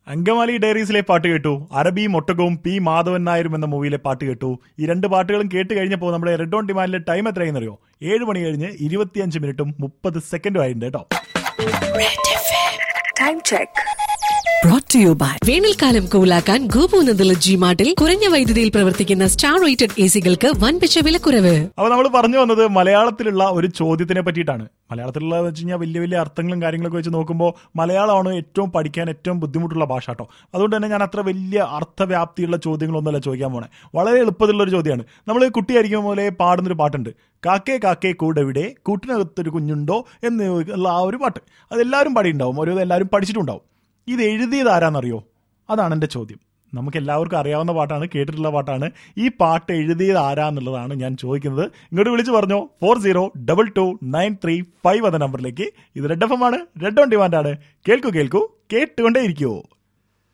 അങ്കമാലി ഡയറീസിലെ പാട്ട് കേട്ടു അറബിയും ഒട്ടകവും പി മാധവൻ നായരും എന്ന മൂവിയിലെ പാട്ട് കേട്ടു ഈ രണ്ട് പാട്ടുകളും കേട്ട് കഴിഞ്ഞപ്പോൾ നമ്മുടെ റെഡ് ഓൺ ഡിമാൻഡിലെ ടൈം എത്രയെന്നറിയോ ഏഴ് മണി കഴിഞ്ഞ് ഇരുപത്തിയഞ്ച് മിനിറ്റും മുപ്പത് സെക്കൻഡും ആയിട്ടുണ്ട് കേട്ടോ Time check. brought to you by വേനൽക്കാലം കൂലാക്കാൻ ഗോപൂനന്ദല ജി മാർട്ടിൽ കുറഞ്ഞ വൈദ്യുതിയിൽ പ്രവർത്തിക്കുന്ന സ്റ്റാർ റേറ്റഡ് എ സികൾക്ക് വൻപിച്ച വിലക്കുറവ് അപ്പൊ നമ്മൾ പറഞ്ഞു വന്നത് മലയാളത്തിലുള്ള ഒരു ചോദ്യത്തിനെ പറ്റിയിട്ടാണ് മലയാളത്തിലുള്ള വെച്ച് കഴിഞ്ഞാൽ വലിയ വലിയ അർത്ഥങ്ങളും കാര്യങ്ങളൊക്കെ വെച്ച് നോക്കുമ്പോൾ മലയാളമാണ് ഏറ്റവും പഠിക്കാൻ ഏറ്റവും ബുദ്ധിമുട്ടുള്ള ഭാഷ കേട്ടോ അതുകൊണ്ട് തന്നെ ഞാൻ അത്ര വലിയ അർത്ഥവ്യാപ്തിയുള്ള ചോദ്യങ്ങളൊന്നുമല്ല ചോദിക്കാൻ പോണേ വളരെ എളുപ്പത്തിലുള്ള ഒരു ചോദ്യമാണ് നമ്മൾ കുട്ടിയായിരിക്കും പോലെ പാടുന്നൊരു പാട്ടുണ്ട് കാക്കേ കാക്കേ കൂടെവിടെ കൂട്ടിനകത്തൊരു കുഞ്ഞുണ്ടോ എന്ന് ഉള്ള ആ ഒരു പാട്ട് അതെല്ലാവരും പാടിയിട്ടുണ്ടാവും ഓരോ എല്ലാവരും പഠിച്ചിട്ടുണ്ടാവും ഇത് എഴുതിയത് ആരാന്നറിയോ അതാണ് എൻ്റെ ചോദ്യം നമുക്ക് എല്ലാവർക്കും അറിയാവുന്ന പാട്ടാണ് കേട്ടിട്ടുള്ള പാട്ടാണ് ഈ പാട്ട് എഴുതിയത് ആരാന്നുള്ളതാണ് ഞാൻ ചോദിക്കുന്നത് ഇങ്ങോട്ട് വിളിച്ചു പറഞ്ഞോ four zero double two nine three five എന്ന നമ്പറിലേക്ക് ഇത് റെഡ് എഫ് എം ആണ് റെഡ് ഓൺ ഡിമാൻഡ് ആണ് കേൾക്കൂ കേൾക്കൂ കേട്ടുകൊണ്ടേ ഇരിക്കുവോ